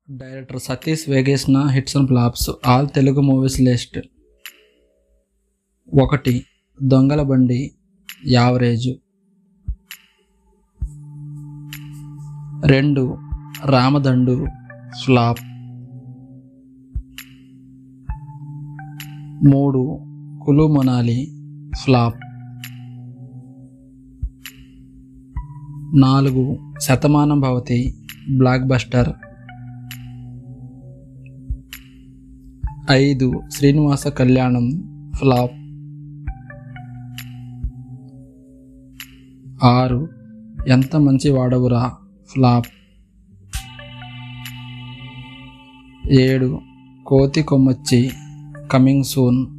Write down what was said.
director Satish Vegesna hits and flops all Telugu movies list ఒకటి దొంగల బండి average రెండు రామదండు ఫ్లాప్ మూడు కులు మొనాలి ఫ్లాప్ నాలుగు శతమానం భవతి బ్లాక్ బస్టర్ ఐదు శ్రీనివాస కళ్యాణం ఫ్లాప్ ఆరు ఎంత మంచి వాడవురా ఫ్లాప్ ఏడు కోతి కొమ్మచ్చి కమింగ్ సూన్